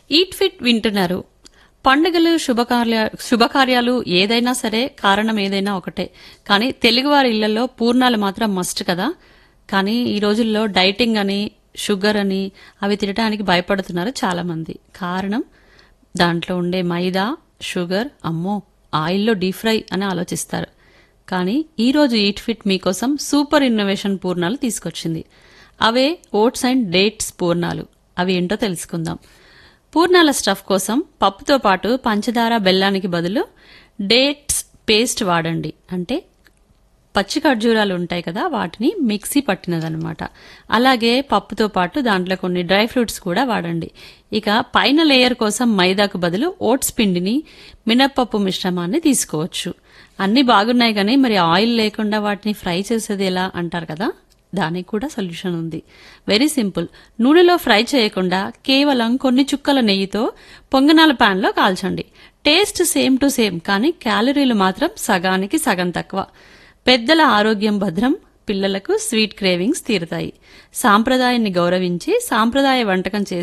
eat fit వింటున్నారు పండుగలు శుభకార్య శుభకార్యాలు ఏదైనా సరే కారణం ఏదైనా ఒకటే కానీ తెలుగువారి ఇళ్లలో పూర్ణాలు మాత్రం మస్ట్ కదా కానీ ఈ రోజుల్లో డైటింగ్ అని షుగర్ అని అవి తినడానికి భయపడుతున్నారు చాలా మంది కారణం దాంట్లో ఉండే మైదా షుగర్ అమ్మో ఆయిల్లో డీప్ ఫ్రై అని ఆలోచిస్తారు కానీ ఈ రోజు ఈట్ ఫిట్ మీకోసం సూపర్ ఇన్నోవేషన్ పూర్ణాలు తీసుకొచ్చింది అవే ఓట్స్ అండ్ డేట్స్ పూర్ణాలు అవి ఏంటో తెలుసుకుందాం పూర్ణాల స్టఫ్ కోసం పప్పుతో పాటు పంచదార బెల్లానికి బదులు డేట్స్ పేస్ట్ వాడండి అంటే పచ్చి ఖర్జూరాలు ఉంటాయి కదా వాటిని మిక్సీ పట్టినదనమాట అలాగే పప్పుతో పాటు దాంట్లో కొన్ని డ్రై ఫ్రూట్స్ కూడా వాడండి ఇక పైన లేయర్ కోసం మైదాకు బదులు ఓట్స్ పిండిని మినప్పప్పు మిశ్రమాన్ని తీసుకోవచ్చు అన్నీ బాగున్నాయి కానీ మరి ఆయిల్ లేకుండా వాటిని ఫ్రై చేసేది ఎలా అంటారు కదా దానికి కూడా సొల్యూషన్ ఉంది వెరీ సింపుల్ నూనెలో ఫ్రై చేయకుండా కేవలం కొన్ని చుక్కల నెయ్యితో పొంగనాల ప్యాన్లో కాల్చండి టేస్ట్ సేమ్ టు సేమ్ కానీ క్యాలరీలు మాత్రం సగానికి సగం తక్కువ పెద్దల ఆరోగ్యం భద్రం పిల్లలకు స్వీట్ క్రేవింగ్స్ తీరుతాయి సాంప్రదాయాన్ని గౌరవించి సాంప్రదాయ వంటకం చేసి